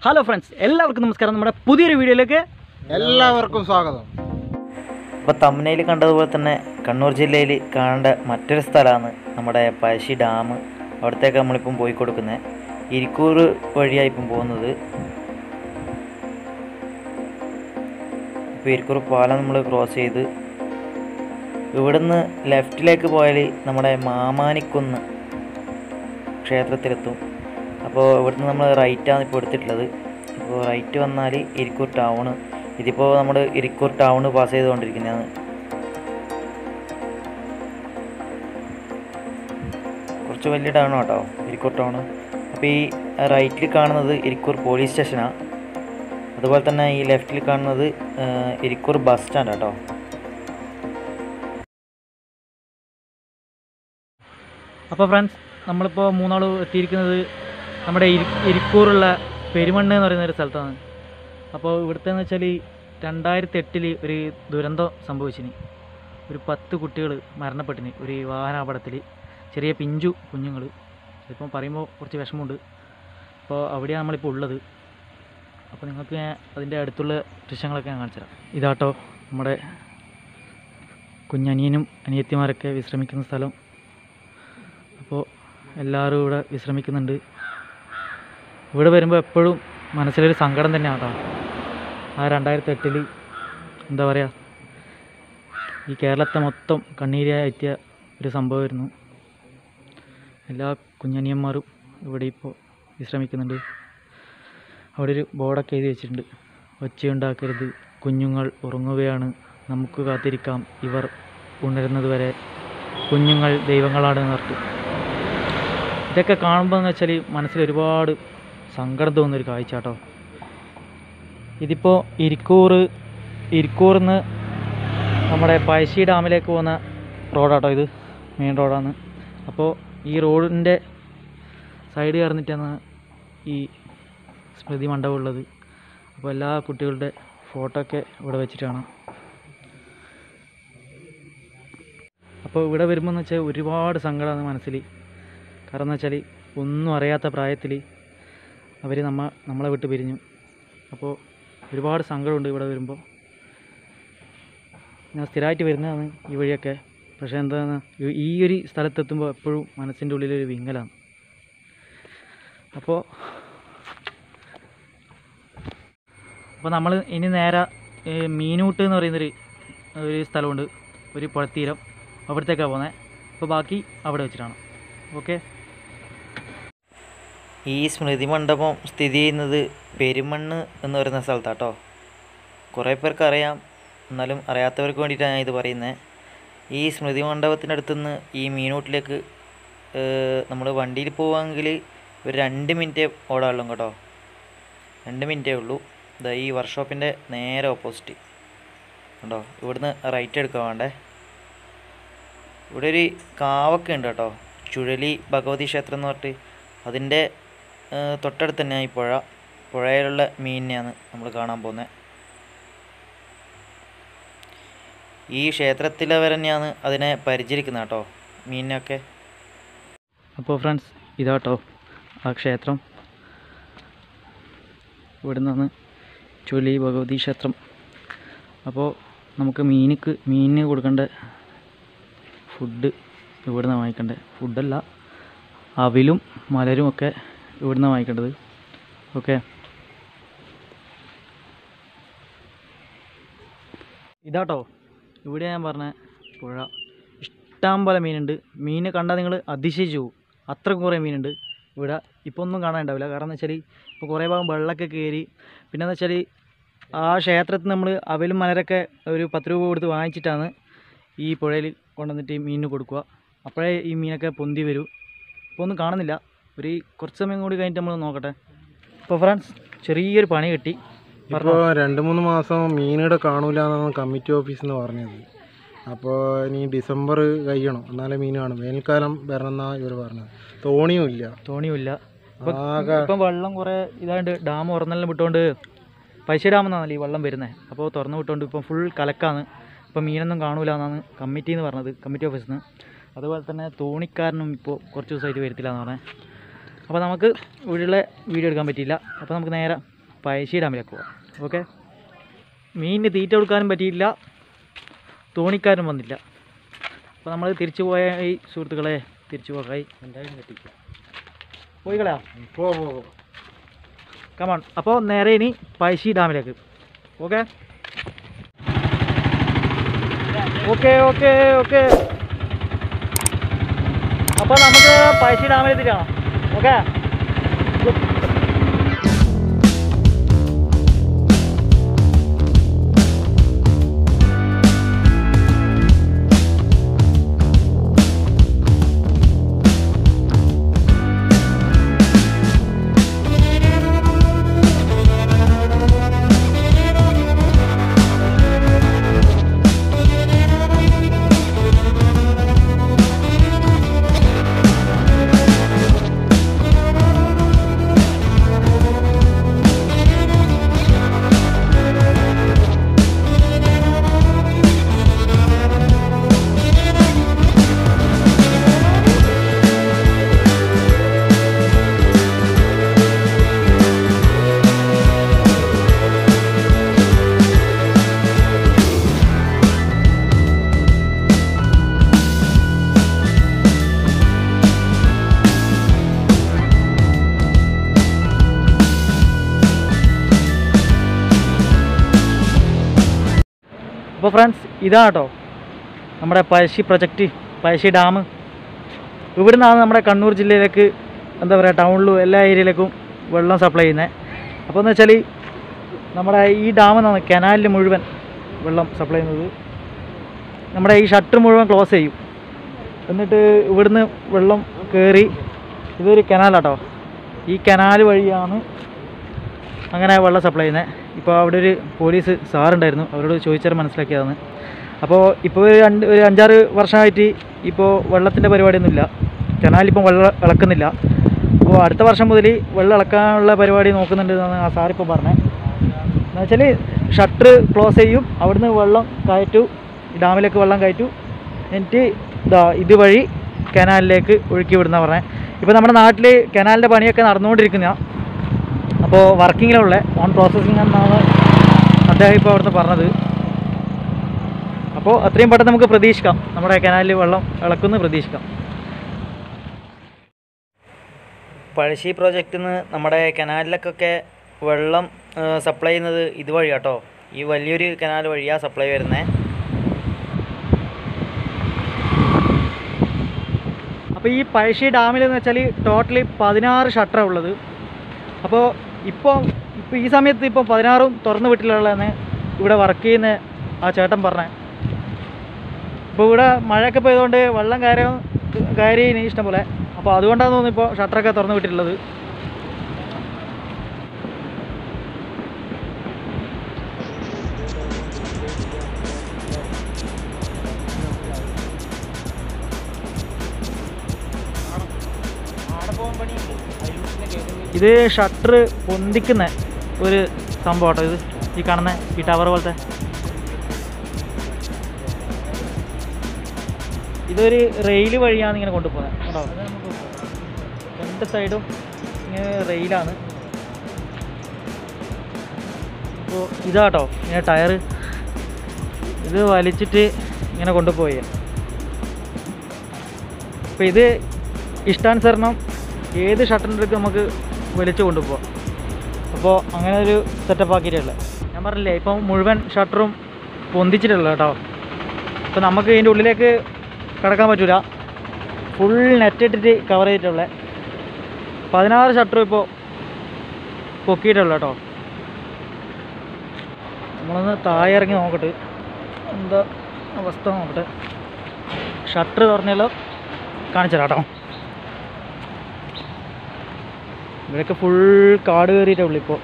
Hello friends എല്ലാവർക്കും നമസ്കാരം നമ്മുടെ പുതിയൊരു വീഡിയോയിലേക്ക് എല്ലാവർക്കും സ്വാഗതം അപ്പോൾ തമ്മനയിൽ കണ്ടതുപോലെ തന്നെ കണ്ണൂർ ജില്ലയിൽ കാണേണ്ട മറ്റൊരു സ്ഥലമാണ് നമ്മുടെ പഴശ്ശി ഡാം അവിടത്തേക്ക് നമ്മളിപ്പം പോയി കൊടുക്കുന്നത് ഇരിക്കൂർ വഴിയായി ഇപ്പം പോകുന്നത് ഇപ്പോൾ ഇരിക്കൂർ പാലം നമ്മൾ ക്രോസ് ചെയ്ത് ഇവിടുന്ന് ലെഫ്റ്റിലേക്ക് പോയാൽ നമ്മുടെ മാമാനിക്കുന്ന് ക്ഷേത്രത്തിലെത്തും അപ്പോൾ ഇവിടുന്ന് നമ്മൾ റൈറ്റാണ് ഇപ്പോൾ എടുത്തിട്ടുള്ളത് അപ്പോൾ റൈറ്റ് വന്നാൽ ഇരിക്കൂർ ടൗണ് ഇതിപ്പോൾ നമ്മൾ ഇരിക്കൂർ ടൗൺ പാസ് ചെയ്തുകൊണ്ടിരിക്കുന്നതാണ് കുറച്ച് വലിയ ടൗൺ കേട്ടോ ഇരിക്കൂർ ടൗൺ അപ്പോൾ ഈ റൈറ്റിൽ കാണുന്നത് ഇരിക്കൂർ പോലീസ് സ്റ്റേഷനാണ് അതുപോലെ തന്നെ ഈ ലെഫ്റ്റിൽ കാണുന്നത് ആ, ഇരിക്കൂർ ബസ് സ്റ്റാൻഡ് കേട്ടോ അപ്പോൾ ഫ്രണ്ട്സ് നമ്മളിപ്പോൾ മൂന്നാൾ എത്തിയിരിക്കുന്നത് നമ്മുടെ ഇരി ഇരിക്കൂറുള്ള പെരുമണ്ണ് എന്ന് പറയുന്ന ഒരു സ്ഥലത്താണ് അപ്പോൾ ഇവിടുത്തെ എന്ന് വെച്ചാൽ രണ്ടായിരത്തി എട്ടിൽ ഒരു ദുരന്തം സംഭവിച്ചിന് ഒരു പത്ത് കുട്ടികൾ മരണപ്പെട്ടിന് ഒരു വാഹനാപകടത്തിൽ ചെറിയ പിഞ്ചു കുഞ്ഞുങ്ങൾ ഇതിപ്പം പറയുമ്പോൾ കുറച്ച് വിഷമമുണ്ട് അപ്പോൾ അവിടെയാണ് നമ്മളിപ്പോൾ ഉള്ളത് അപ്പോൾ നിങ്ങൾക്ക് ഞാൻ അതിൻ്റെ അടുത്തുള്ള ദൃശ്യങ്ങളൊക്കെ ഞാൻ കാണിച്ചു തരാം ഇതാട്ടോ നമ്മുടെ കുഞ്ഞനിയനും അനിയത്തിമാരൊക്കെ വിശ്രമിക്കുന്ന സ്ഥലം അപ്പോൾ എല്ലാവരും ഇവിടെ വിശ്രമിക്കുന്നുണ്ട് ഇവിടെ വരുമ്പോൾ എപ്പോഴും മനസ്സിലൊരു സങ്കടം തന്നെയാണ് കേട്ടോ ആ രണ്ടായിരത്തി എട്ടിൽ എന്താ പറയുക ഈ കേരളത്തെ മൊത്തം കണ്ണീരായി എത്തിയ ഒരു സംഭവമായിരുന്നു എല്ലാ കുഞ്ഞനിയന്മാരും ഇവിടെ ഇപ്പോൾ വിശ്രമിക്കുന്നുണ്ട് അവിടെ ഒരു ബോർഡൊക്കെ എഴുതി വെച്ചിട്ടുണ്ട് ഒച്ചയുണ്ടാക്കരുത് കുഞ്ഞുങ്ങൾ ഉറങ്ങുകയാണ് നമുക്ക് കാത്തിരിക്കാം ഇവർ ഉണരുന്നത് വരെ കുഞ്ഞുങ്ങൾ ദൈവങ്ങളാണ് എന്നർത്ഥം ഇതൊക്കെ കാണുമ്പോൾ എന്ന് വെച്ചാൽ മനസ്സിൽ ഒരുപാട് സങ്കടം തോന്നുന്ന ഒരു കാഴ്ച കേട്ടോ ഇതിപ്പോൾ ഇരിക്കൂർ ഇരിക്കൂറിൽ നിന്ന് നമ്മുടെ പഴശ്ശി ഡാമിലേക്ക് പോകുന്ന റോഡാട്ടോ ഇത് മെയിൻ റോഡാണ് അപ്പോൾ ഈ റോഡിൻ്റെ സൈഡ് കയറിഞ്ഞിട്ടാണ് ഈ സ്മൃതി മണ്ഡപം ഉള്ളത് അപ്പോൾ എല്ലാ കുട്ടികളുടെ ഫോട്ടോ ഒക്കെ ഇവിടെ വെച്ചിട്ടാണ് അപ്പോൾ ഇവിടെ വരുമ്പോൾ എന്ന് വെച്ചാൽ ഒരുപാട് സങ്കടമാണ് മനസ്സിൽ കാരണം എന്ന് വെച്ചാൽ ഒന്നും അറിയാത്ത പ്രായത്തിൽ അവർ നമ്മ നമ്മളെ വിട്ട് പിരിഞ്ഞു അപ്പോൾ ഒരുപാട് സങ്കടമുണ്ട് ഇവിടെ വരുമ്പോൾ ഞാൻ സ്ഥിരമായിട്ട് വരുന്നതാണ് ഈ വഴിയൊക്കെ പക്ഷേ എന്താണ് ഈ- ഈ ഒരു സ്ഥലത്തെത്തുമ്പോൾ എപ്പോഴും മനസ്സിൻ്റെ ഉള്ളിലൊരു വിങ്ങലാണ് അപ്പോൾ അപ്പോൾ നമ്മൾ ഇനി നേരെ ഏ, മീനൂട്ട് എന്ന് പറയുന്നൊരു ഒരു സ്ഥലമുണ്ട് ഒരു പുഴത്തീരം അവിടത്തേക്കാണ് പോകുന്നത് അപ്പോൾ ബാക്കി അവിടെ വെച്ചിട്ടാണ് ഓക്കെ ഈ സ്മൃതി മണ്ഡപം സ്ഥിതി ചെയ്യുന്നത് പെരുമണ്ണ് എന്ന് പറയുന്ന സ്ഥലത്താട്ടോ കുറേ പേർക്ക് അറിയാം എന്നാലും അറിയാത്തവർക്ക് വേണ്ടിയിട്ടാണ് ഞാൻ ഇത് പറയുന്നത് ഈ സ്മൃതി മണ്ഡപത്തിൻ്റെ അടുത്തുനിന്ന് ഈ മീനൂട്ടിലേക്ക് നമ്മൾ വണ്ടിയിൽ പോവുകയാണെങ്കിൽ ഒരു രണ്ട് മിനിറ്റേ ഓടാനുള്ളൂ കേട്ടോ രണ്ട് മിനിറ്റേ ഉള്ളൂ ഇതാ ഈ വർക്ക്ഷോപ്പിൻ്റെ നേരെ ഓപ്പോസിറ്റ് കണ്ടോ ഇവിടുന്ന് റൈറ്റ് എടുക്കാൻ വേണ്ടേ ഇവിടെ ഒരു കാവൊക്കെ ഉണ്ട് കേട്ടോ ചുഴലി ഭഗവതി ക്ഷേത്രം എന്ന് പറഞ്ഞിട്ട് അതിൻ്റെ ഏഹ്, തൊട്ടടുത്ത് തന്നെയാണ് ഈ പുഴ പുഴയിലുള്ള മീനിനെയാണ് നമ്മൾ കാണാൻ പോകുന്നത് ഈ ക്ഷേത്രത്തിലവർ തന്നെയാണ് അതിനെ പരിചരിക്കുന്നത് കേട്ടോ മീനിനൊക്കെ അപ്പോൾ ഫ്രണ്ട്സ് ഇതാട്ടോ ആ ക്ഷേത്രം ഇവിടെ നിന്നാണ് ചുഴലി ഭഗവതി ക്ഷേത്രം അപ്പോൾ നമുക്ക് മീനിക്ക് മീനിന് കൊടുക്കേണ്ട ഫുഡ് ഇവിടെ നിന്ന് വാങ്ങിക്കേണ്ടത് ഫുഡല്ല അവിലും മലരും ഒക്കെ ഇവിടെ നിന്ന് വാങ്ങിക്കേണ്ടത് ഓക്കെ ഇതാട്ടോ ഇവിടെ ഞാൻ പറഞ്ഞ പുഴ ഇഷ്ടം പോലെ മീനുണ്ട് മീനെ കണ്ടാൽ നിങ്ങൾ അതിശയിച്ചു പോകും അത്രക്കും കുറേ മീനുണ്ട് ഇവിടെ ഇപ്പോൾ ഒന്നും കാണാനുണ്ടാവില്ല കാരണം എന്ന് വെച്ചാൽ ഇപ്പോൾ കുറേ ഭാഗം വെള്ളമൊക്കെ കയറി പിന്നെ എന്ന് വെച്ചാൽ ആ ക്ഷേത്രത്തിൽ നമ്മൾ അവലും മലരൊക്കെ ഒരു പത്ത് രൂപ കൊടുത്ത് വാങ്ങിച്ചിട്ടാണ് ഈ പുഴയിൽ കൊണ്ടുവന്നിട്ട് ഈ മീനിന് കൊടുക്കുക അപ്പോഴേ ഈ മീനൊക്കെ പൊന്തി വരൂ ഇപ്പോൾ ഒന്നും കാണുന്നില്ല ഒരു കുറച്ച് സമയം കൂടി കഴിഞ്ഞിട്ട് നമ്മൾ നോക്കട്ടെ അപ്പോൾ ഫ്രണ്ട്സ് ചെറിയൊരു പണി കിട്ടി ഇപ്പോൾ രണ്ട് മൂന്ന് മാസം മീനിടെ കാണൂല എന്നാണ് കമ്മിറ്റി ഓഫീസിൽ നിന്ന് പറഞ്ഞത് അപ്പോൾ ഇനി ഡിസംബർ കഴിയണം എന്നാലേ മീൻ കാണും വേനൽക്കാലം വരണം എന്നാണ് ഇവർ പറഞ്ഞത് തോണിയും ഇല്ല തോണിയുമില്ല ഇപ്പം ആകെ ഇപ്പം വെള്ളം കുറേ ഇതാണ്ട് ഡാം ഉറന്നെല്ലാം വിട്ടുകൊണ്ട് പൈസ ഡാമെന്നാണല്ലോ ഈ വെള്ളം വരുന്നത് അപ്പോൾ തുറന്നു വിട്ടുകൊണ്ട് ഇപ്പം ഫുൾ കലക്കാണ് ഇപ്പം മീനൊന്നും കാണൂല എന്നാണ് കമ്മിറ്റി എന്ന് പറഞ്ഞത് കമ്മിറ്റി ഓഫീസിൽ നിന്ന് അതുപോലെ തന്നെ തോണിക്കാരനും ഇപ്പോൾ കുറച്ച് ദിവസമായിട്ട് വരത്തില്ല എന്ന് പറഞ്ഞത് അപ്പോൾ നമുക്ക് ഇവിടെയുള്ള വീഡിയോ എടുക്കാൻ പറ്റിയില്ല അപ്പോൾ നമുക്ക് നേരെ പഴശ്ശി ഡാമിലേക്ക് പോകാം ഓക്കെ മീനിന് തീറ്റ കൊടുക്കാനും പറ്റിയില്ല തോണിക്കാരും വന്നില്ല അപ്പോൾ നമ്മൾ തിരിച്ചു പോയ ഈ സുഹൃത്തുക്കളെ തിരിച്ചു പോകായി എന്തായാലും പറ്റില്ല പോയി കളയാം പോ പോ പോ. കമാൺ അപ്പോൾ നേരെ ഇനി പഴശ്ശി ഡാമിലേക്ക് ഓക്കെ ഓക്കെ ഓക്കെ ഓക്കെ അപ്പോൾ നമുക്ക് പഴശ്ശി ഡാമിലെത്തിക്കണം ഓക്കെ അപ്പോൾ ഫ്രണ്ട്സ് ഇതാണ് കേട്ടോ നമ്മുടെ പഴശ്ശി പ്രൊജക്റ്റ് പഴശ്ശി ഡാം ഇവിടെ നിന്നാണ് നമ്മുടെ കണ്ണൂർ ജില്ലയിലേക്ക് എന്താ പറയുക ടൗണിലും എല്ലാ ഏരിയയിലേക്കും വെള്ളം സപ്ലൈ ചെയ്യുന്നത് അപ്പോൾ എന്ന് വെച്ചാൽ നമ്മുടെ ഈ ഡാമിൽ നിന്നാണ് കനാലിൽ മുഴുവൻ വെള്ളം സപ്ലൈ ചെയ്യുന്നത് നമ്മുടെ ഈ ഷട്ടർ മുഴുവൻ ക്ലോസ് ചെയ്യും എന്നിട്ട് ഇവിടുന്ന് വെള്ളം കയറി ഇതൊരു കനാലാട്ടോ ഈ കനാൽ വഴിയാണ് അങ്ങനെ വെള്ളം സപ്ലൈ ചെയ്യുന്നത് ഇപ്പോൾ അവിടെ ഒരു പോലീസ് സാറുണ്ടായിരുന്നു അവരോട് ചോദിച്ചാൽ മനസ്സിലാക്കിയതാണ് അപ്പോൾ ഇപ്പോൾ ഒരു രണ്ട് ഒരു അഞ്ചാറ് വർഷമായിട്ട് ഇപ്പോൾ വെള്ളത്തിൻ്റെ പരിപാടിയൊന്നുമില്ല കനാലിപ്പം വെള്ളം ഇളക്കുന്നില്ല അപ്പോൾ അടുത്ത വർഷം മുതൽ വെള്ളം ഇളക്കാനുള്ള പരിപാടി നോക്കുന്നുണ്ട് എന്നാണ് ആ സാറിപ്പോൾ പറഞ്ഞത് എന്ന് വെച്ചാൽ ഷട്ടർ ക്ലോസ് ചെയ്യും അവിടുന്ന് വെള്ളം കയറ്റു ഡാമിലേക്ക് വെള്ളം കയറ്റു എന്നിട്ട് ഇതാ ഇതുവഴി കനാലിലേക്ക് ഒഴുക്കി വിടുന്ന പറഞ്ഞത് ഇപ്പോൾ നമ്മുടെ നാട്ടിൽ കനാലിൻ്റെ പണിയൊക്കെ നടന്നുകൊണ്ടിരിക്കുന്നതാണ് അപ്പോൾ വർക്കിങ്ങിലുള്ള ഓൺ പ്രോസസ്സിങ് എന്നാണ് അദ്ദേഹം ഇപ്പോൾ അവിടുന്ന് പറഞ്ഞത് അപ്പോൾ അത്രയും പെട്ടെന്ന് നമുക്ക് പ്രതീക്ഷിക്കാം നമ്മുടെ കനാലിൽ വെള്ളം ഇളക്കുമെന്ന് പ്രതീക്ഷിക്കാം പഴശ്ശി പ്രോജക്റ്റിൽ നിന്ന് നമ്മുടെ കനാലിലേക്കൊക്കെ വെള്ളം സപ്ലൈ ചെയ്യുന്നത് ഇതുവഴി കേട്ടോ ഈ വലിയൊരു കനാൽ വഴിയാണ് സപ്ലൈ വരുന്നത് അപ്പോൾ ഈ പഴശ്ശി ഡാമിൽ എന്ന് വെച്ചാൽ ടോട്ടലി പതിനാറ് ഷട്ടറാണ് ഉള്ളത് അപ്പോൾ ഇപ്പോൾ ഇപ്പോൾ ഈ സമയത്ത് ഇപ്പോൾ പതിനാറും തുറന്നു വിട്ടിട്ടുള്ളതെന്ന് ഇവിടെ വർക്ക് ചെയ്യുന്ന ആ ചേട്ടൻ പറഞ്ഞത് ഇപ്പോൾ ഇവിടെ മഴയൊക്കെ പെയ്തുകൊണ്ട് വെള്ളം കയറി കയറി ഇഷ്ടം പോലെ അപ്പോൾ അതുകൊണ്ടാണ് തോന്നുന്നു ഇപ്പോൾ ഷട്ടറൊക്കെ തുറന്നു വിട്ടിട്ടുള്ളത് ഇത് ഷട്ടർ പൊന്തിക്കുന്ന ഒരു സംഭവം കേട്ടോ ഇത് ഈ കാണുന്ന ഈ ടവർ പോലത്തെ ഇതൊരു റെയിൽ വഴിയാണ് ഇങ്ങനെ കൊണ്ടുപോകുന്നത് കേട്ടോ രണ്ട് സൈഡും ഇങ്ങനെ റെയിലാണ് അപ്പോൾ ഇതാട്ടോ ഇങ്ങനെ ടയർ ഇത് വലിച്ചിട്ട് ഇങ്ങനെ കൊണ്ടുപോയി അപ്പോൾ ഇത് ഇഷ്ടാനുസരണം ഏത് ഷട്ടറിൻ്റെ അടുത്ത് നമുക്ക് വലിച്ചു കൊണ്ടുപോകാം അപ്പോൾ അങ്ങനെ ഒരു സെറ്റപ്പ് ആക്കിയിട്ടുള്ളത് ഞാൻ പറഞ്ഞില്ലേ ഇപ്പം മുഴുവൻ ഷട്ടറും പൊന്തിച്ചിട്ടുള്ള കേട്ടോ അപ്പോൾ നമുക്ക് ഇതിൻ്റെ ഉള്ളിലേക്ക് കിടക്കാൻ പറ്റില്ല ഫുൾ നെറ്റ് ഇട്ടിട്ട് കവർ ചെയ്തിട്ടുള്ള പതിനാറ് ഷട്ടറും ഇപ്പോൾ പൊക്കിയിട്ടുള്ള കേട്ടോ നമ്മളൊന്ന് താഴെ ഇറങ്ങി നോക്കട്ടെ എന്താ അവസ്ഥ നോക്കട്ടെ ഷട്ടർ തുറഞ്ഞല്ലോ കാണിച്ചു തരാം കേട്ടോ ഇവിടെയൊക്കെ ഫുൾ കാട് കയറിയിട്ടേ ഉള്ളൂ ഇപ്പോൾ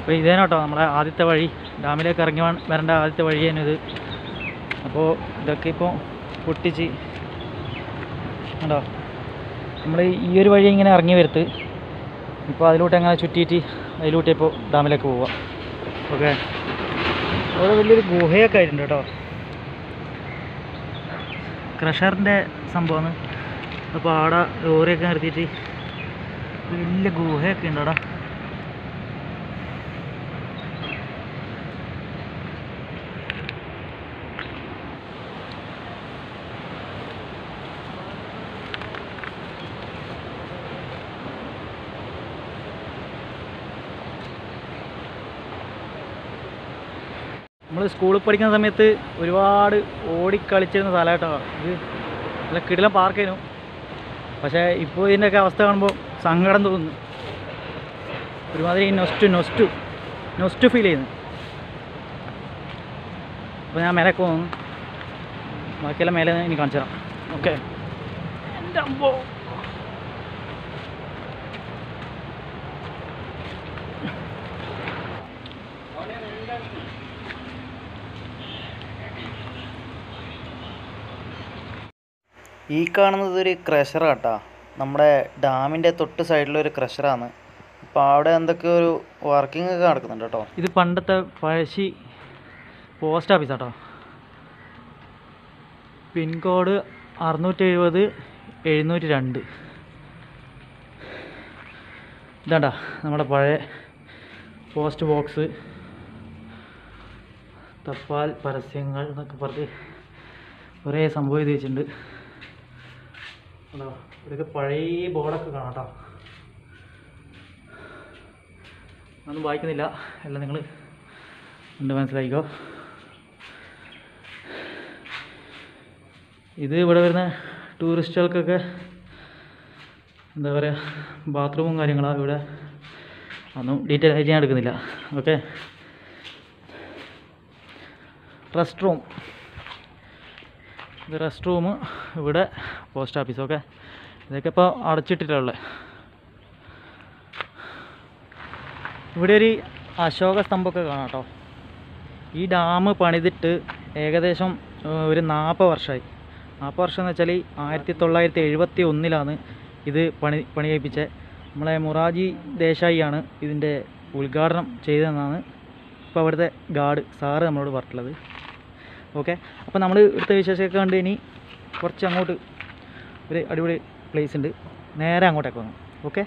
അപ്പോൾ ഇതേനോ കേട്ടോ നമ്മുടെ ആദ്യത്തെ വഴി ഡാമിലേക്ക് ഇറങ്ങി വ- വരേണ്ട ആദ്യത്തെ വഴിയാണ് ഇത് അപ്പോൾ ഇതൊക്കെ ഇപ്പോൾ പൊട്ടിച്ച് കണ്ടോ നമ്മൾ ഈ ഒരു വഴി ഇങ്ങനെ ഇറങ്ങി വരുത്ത് ഇപ്പോൾ അതിലൂടെ അങ്ങനെ ചുറ്റിയിട്ട് അതിലൂടെ ഇപ്പോൾ ഡാമിലേക്ക് പോവാം ഓക്കെ അവിടെ വലിയൊരു ഗുഹയൊക്കെ ആയിട്ടുണ്ട് കേട്ടോ ക്രഷറിൻ്റെ സംഭവമാണ് അപ്പോൾ അവിടെ ലോറിയൊക്കെ നിർത്തിയിട്ട് വലിയ ഗുഹയൊക്കെ ഉണ്ട് അവിടെ നമ്മൾ സ്കൂളിൽ പഠിക്കുന്ന സമയത്ത് ഒരുപാട് ഓടിക്കളിച്ചിരുന്ന സ്ഥലമായിട്ടോ ഇത് നല്ല കിടിലം പാർക്കായിരുന്നു പക്ഷേ ഇപ്പോൾ ഇതിൻ്റെയൊക്കെ അവസ്ഥ കാണുമ്പോൾ സങ്കടം തോന്നുന്നു ഒരുമാതിരി നൊസ്റ്റു നൊസ്റ്റു നൊസ്റ്റു ഫീൽ ചെയ്യുന്നു അപ്പോൾ ഞാൻ മേലേക്ക് പോകുന്നു ബാക്കിയെല്ലാം മേലെ ഇനി കാണിച്ചു തരാം ഓക്കെ എൻ്റെ അമ്പോ ഈ കാണുന്നത് ഒരു ക്രഷറാട്ടാ നമ്മുടെ ഡാമിൻ്റെ തൊട്ട് സൈഡിലൊരു ക്രഷറാണ് അപ്പോൾ അവിടെ എന്തൊക്കെയോ ഒരു വർക്കിംഗ് ഒക്കെ നടക്കുന്നുണ്ട് കേട്ടോ ഇത് പണ്ടത്തെ പഴശ്ശി പോസ്റ്റ് ഓഫീസ് കേട്ടോ പിൻകോഡ് അറുന്നൂറ്റി എഴുപത് എഴുന്നൂറ്റി രണ്ട് ഇതാണ്ടാ നമ്മുടെ പഴയ പോസ്റ്റ് ബോക്സ് തപ്പാൽ പരസ്യങ്ങൾ എന്നൊക്കെ പറഞ്ഞ് കുറേ സംഭവം എഴുതി വെച്ചിട്ടുണ്ട് കണ്ടോ ഇതൊക്കെ പഴയ ബോർഡൊക്കെ കാണാം കേട്ടോ ഒന്നും വായിക്കുന്നില്ല എല്ലാം നിങ്ങൾ കണ്ട് മനസ്സിലാക്കിക്കോ ഇത് ഇവിടെ വരുന്ന ടൂറിസ്റ്റുകൾക്കൊക്കെ എന്താ പറയുക ബാത്റൂമും കാര്യങ്ങളാണ് ഇവിടെ ഒന്നും ഡീറ്റെയിൽ ആയിട്ട് ഞാൻ എടുക്കുന്നില്ല ഓക്കെ റെസ്റ്റ് റൂം ഇത് റെസ്റ്റ് റൂം ഇവിടെ പോസ്റ്റ് ഓഫീസ് ഓക്കെ ഇതൊക്കെ ഇപ്പോൾ അടച്ചിട്ടിട്ടുള്ളത് ഇവിടെ ഒരു അശോക സ്തംഭമൊക്കെ കാണാം കേട്ടോ ഈ ഡാം പണിതിട്ട് ഏകദേശം ഏഹ്, ഒരു നാൽപ്പത് വർഷമായി നാൽപ്പത് വർഷം എന്ന് വെച്ചാൽ ആയിരത്തി തൊള്ളായിരത്തി എഴുപത്തി ഒന്നിലാണ് ഇത് പണി പണി കഴിപ്പിച്ചത് നമ്മളെ മൊറാജി ദേശായിയാണ് ഇതിൻ്റെ ഉദ്ഘാടനം ചെയ്തതെന്നാണ് ഇപ്പോൾ അവിടുത്തെ ഗാർഡ് സാറ് നമ്മളോട് പറഞ്ഞിട്ടുള്ളത് ഓക്കെ അപ്പോൾ നമ്മൾ ഇവിടുത്തെ വിശേഷമൊക്കെ കണ്ട് ഇനി കുറച്ച് അങ്ങോട്ട് ഒരു അടിപൊളി പ്ലേസ് ഉണ്ട് നേരെ അങ്ങോട്ടേക്ക് വന്നു ഓക്കെ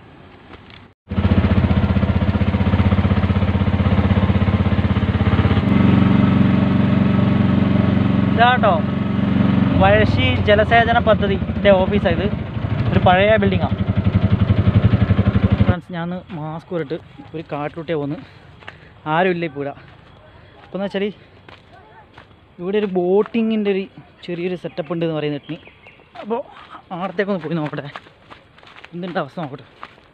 ഇതാട്ടോ പഴശ്ശി ജലസേചന പദ്ധതിൻ്റെ ഓഫീസാണ് ഇത് ഒരു പഴയ ബിൽഡിങ്ങാണ് ഫ്രണ്ട്സ് ഞാൻ മാസ്ക് ഇട്ട് ഒരു കാട്ടിലൂട്ടേ പോന്ന് ആരുമില്ല ഇപ്പോൾ ഇവിടെ അപ്പോൾ എന്ന് വെച്ചാൽ ഇവിടെ ഒരു ബോട്ടിങ്ങിൻ്റെ ഒരു ചെറിയൊരു സെറ്റപ്പ് ഉണ്ട് എന്ന് പറയുന്ന കേട്ടിനി അപ്പോൾ ആടത്തേക്കൊന്ന് പോയി നോക്കട്ടെ എന്തുണ്ട് അവസ്ഥ നോക്കട്ടെ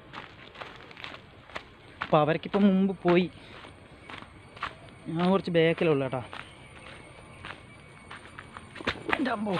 അപ്പോൾ അവർക്കിപ്പോൾ മുമ്പ് പോയി ഞാൻ കുറച്ച് ബാക്കിലുള്ള കേട്ടോ എൻ്റെ അമ്മോ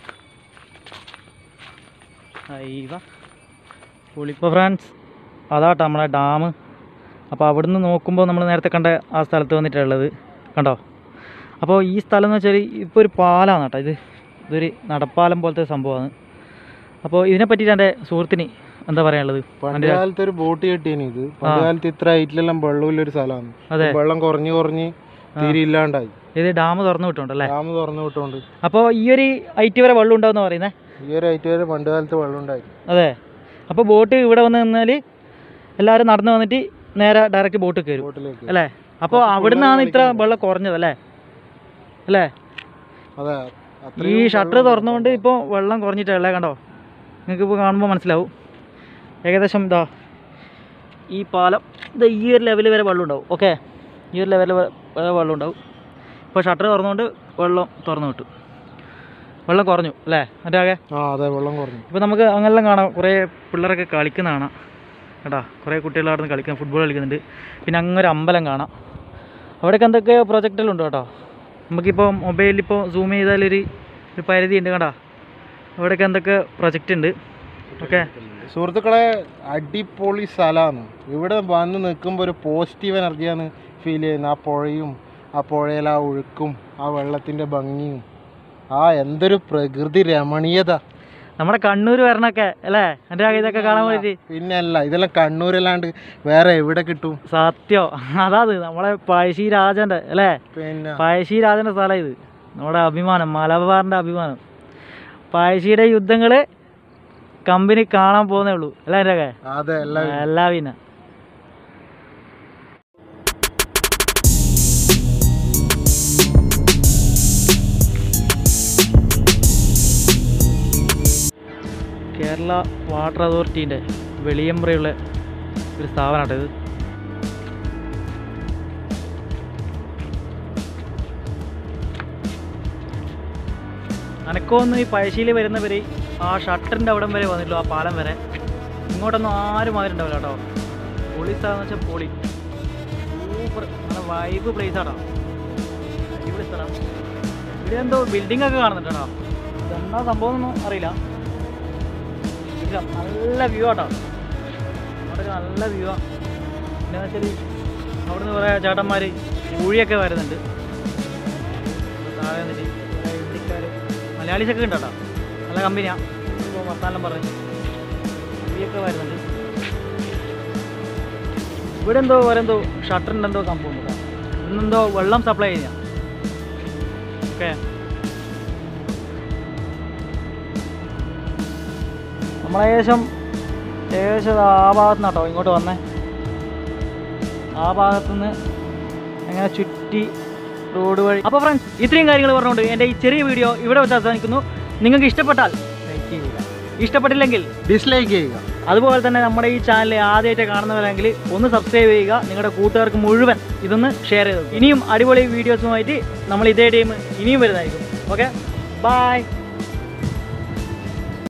അയ്യവ പുളിപ്പോൾ ഫ്രാൻസ് അതാട്ടോ നമ്മളെ ഡാം അപ്പോൾ അവിടുന്ന് നോക്കുമ്പോൾ നമ്മൾ നേരത്തെ കണ്ട ആ സ്ഥലത്ത് വന്നിട്ടുള്ളത് കണ്ടോ അപ്പോൾ ഈ സ്ഥലം എന്ന് വെച്ചാൽ ഇപ്പോൾ ഒരു പാലമാണ് കേട്ടോ ഇത് ഇതൊരു നടപ്പാലം പോലത്തെ സംഭവമാണ് അപ്പോൾ ഇതിനെ പറ്റിയിട്ട് എൻ്റെ സുഹൃത്തിന് എന്താ പറയാനുള്ളത് പണ്ട് കാലത്ത് ഒരു ബോട്ട് കെട്ടിയാണ് ഇത് പണ്ട് കാലത്ത് ഇത്ര ഹൈറ്റിലെല്ലാം വെള്ളമില്ലൊരു സ്ഥലമാണ് അതെ വെള്ളം കുറഞ്ഞ് കുറഞ്ഞ് തീരെ ഇല്ലാണ്ടായി ഇത് ഡാം തുറന്നു വിട്ടുണ്ടല്ലേ ഡാം തുറന്നു വിട്ടോണ്ട് അപ്പോൾ ഈ ഒരു ഐറ്റ് വരെ വെള്ളം ഉണ്ടാവുമെന്ന് പറയുന്നത് ഈ ഒരു ഹൈറ്റ് വരെ പണ്ട് കാലത്ത് വെള്ളം ഉണ്ടായി അതെ അപ്പോൾ ബോട്ട് ഇവിടെ വന്ന് നിന്നാൽ എല്ലാവരും നടന്നു വന്നിട്ട് നേരെ ഡയറക്റ്റ് ബോട്ട് കയറും ബോട്ടിലേക്ക് അല്ലേ അപ്പോൾ അവിടുന്നാണ് ഇത്ര വെള്ളം കുറഞ്ഞത് അല്ലേ അല്ലേ അതെ ഈ അത്രയും ഷട്ടർ വെള്ളം തുറന്നുകൊണ്ട് ഇപ്പോൾ വെള്ളം കുറഞ്ഞിട്ടുള്ളേ കണ്ടോ നിങ്ങൾക്ക് ഇപ്പോൾ കാണുമ്പോൾ മനസ്സിലാവും ഏകദേശം ഇതാ ഈ പാലം ഇത് ഈ ഒരു ലെവൽ വരെ വെള്ളം ഉണ്ടാവും ഓക്കെ ഈ ഒരു ലെവൽ വരെ വെള്ളം ഉണ്ടാവും ഇപ്പോൾ ഷട്ടർ തുറന്നുകൊണ്ട് വെള്ളം തുറന്നു വിട്ടു വെള്ളം കുറഞ്ഞു അല്ലേ മറ്റേ ആകെ ആ അതെ വെള്ളം കുറഞ്ഞു ഇപ്പോൾ നമുക്ക് അങ്ങനെല്ലാം കാണാം കുറേ പിള്ളേരൊക്കെ കളിക്കുന്ന കാണാം കേട്ടോ കുറേ കുട്ടികൾ അവിടെ നിന്ന് കളിക്കാൻ ഫുട്ബോൾ കളിക്കുന്നുണ്ട് പിന്നെ അങ്ങ് ഒരു അമ്പലം കാണാം അവിടെയൊക്കെ എന്തൊക്കെയോ പ്രൊജക്റ്റുകളുണ്ട് കേട്ടോ നമുക്കിപ്പോൾ മൊബൈലിൽ ഇപ്പോൾ സൂം ചെയ്താലൊരു ഒരു പരിധി ഉണ്ട് കേട്ടോ അവിടെയൊക്കെ എന്തൊക്കെ പ്രൊജക്റ്റ് ഉണ്ട് ഓക്കെ സുഹൃത്തുക്കളെ അടിപൊളി സ്ഥലമാണ് ഇവിടെ വന്ന് നിൽക്കുമ്പോൾ ഒരു പോസിറ്റീവ് എനർജിയാണ് ഫീൽ ചെയ്യുന്നത് ആ പുഴയും ആ പുഴയിലെ ആ ഒഴുക്കും ആ വെള്ളത്തിൻ്റെ ഭംഗിയും ആ എന്തൊരു പ്രകൃതി രമണീയത നമ്മുടെ കണ്ണൂർ വരണൊക്കെ അല്ലേ എൻ്റെ ഇതൊക്കെ കാണാൻ വേണ്ടിയിട്ട് പിന്നെ അല്ല ഇതെല്ലാം കണ്ണൂരല്ലാണ്ട് വേറെ എവിടെ കിട്ടും സത്യം അതാത് നമ്മളെ പഴശ്ശി രാജൻ്റെ അല്ലേ പിന്നെ പഴശ്ശി രാജൻ്റെ സ്ഥലം ഇത് നമ്മുടെ അഭിമാനം മലബാറിൻ്റെ അഭിമാനം പഴശ്ശിയുടെ യുദ്ധങ്ങൾ കമ്പനി കാണാൻ പോകുന്നേ ഉള്ളൂ അല്ലേ എൻ്റെ ഒക്കെ അതെ എല്ലാം എല്ലാ പിന്നെ കേരള വാട്ടർ അതോറിറ്റീൻ്റെ വെളിയമ്പ്രയുള്ള ഒരു സ്ഥാപനമാട്ടോ ഇത് അനക്കൊന്ന് ഈ പഴശ്ശിയിൽ വരുന്നവർ ആ ഷട്ടറിൻ്റെ അവിടം വരെ വന്നിട്ടുള്ളൂ ആ പാലം വരെ ഇങ്ങോട്ടൊന്നും ആരും വന്നിട്ടുണ്ടാവില്ല കേട്ടോ പൊളി സ്ഥലം വെച്ചാൽ പൊളി സൂപ്പർ നല്ല വൈബ് പ്ലേസ് ആട്ടോ അടിപൊളി സ്ഥലം ഇവിടെ എന്തോ ബിൽഡിംഗ് ഒക്കെ കാണുന്നുണ്ട് കേട്ടോ ഇതെന്താ സംഭവം ഒന്നും അറിയില്ല ഇല്ല നല്ല വ്യൂ ആട്ടോ അവിടെ ഒരു നല്ല വ്യൂ ആ പിന്നെ വെച്ചാൽ അവിടുന്ന് കുറേ ചേട്ടന്മാർ ഊഴിയൊക്കെ വരുന്നുണ്ട് താഴെ വന്നിട്ട് കുറേ ഹിന്ദിക്കാർ മലയാളീസൊക്കെ ഉണ്ട് കേട്ടോ നല്ല കമ്പനിയാണ് ഇപ്പോൾ വർത്താനം പറഞ്ഞ് ഊഴിയൊക്കെ വരുന്നുണ്ട് ഇവിടെ എന്തോ വേറെ എന്തോ ഷട്ടറിൻ്റെ എന്തോ സംഭവം ഉണ്ട് കേട്ടോ ഇന്നെന്തോ വെള്ളം സപ്ലൈ ചെയ്യുക ഓക്കെ നമ്മളേകദേശം ഏകദേശം ഇത് ആ ഭാഗത്തു നിന്നാട്ടോ ഇങ്ങോട്ട് വന്നേ ആ ഭാഗത്തുനിന്ന് അങ്ങനെ ചുറ്റി റോഡ് വഴി അപ്പോൾ ഫ്രണ്ട്സ് ഇത്രയും കാര്യങ്ങൾ പറഞ്ഞുകൊണ്ട് എൻ്റെ ഈ ചെറിയ വീഡിയോ ഇവിടെ വെച്ച് അവസാനിക്കുന്നു നിങ്ങൾക്ക് ഇഷ്ടപ്പെട്ടാൽ ലൈക്ക് ചെയ്യുക ഇഷ്ടപ്പെട്ടില്ലെങ്കിൽ ഡിസ്ലൈക്ക് ചെയ്യുക അതുപോലെ തന്നെ നമ്മുടെ ഈ ചാനൽ ആദ്യമായിട്ട് കാണുന്നവരാണെങ്കിൽ ഒന്ന് സബ്സ്ക്രൈബ് ചെയ്യുക നിങ്ങളുടെ കൂട്ടുകാർക്ക് മുഴുവൻ ഇതൊന്ന് ഷെയർ ചെയ്തു ഇനിയും അടിപൊളി വീഡിയോസുമായിട്ട് നമ്മൾ ഇതേ ടൈം ഇനിയും വരുന്നതായിരിക്കും ഓക്കെ ബൈ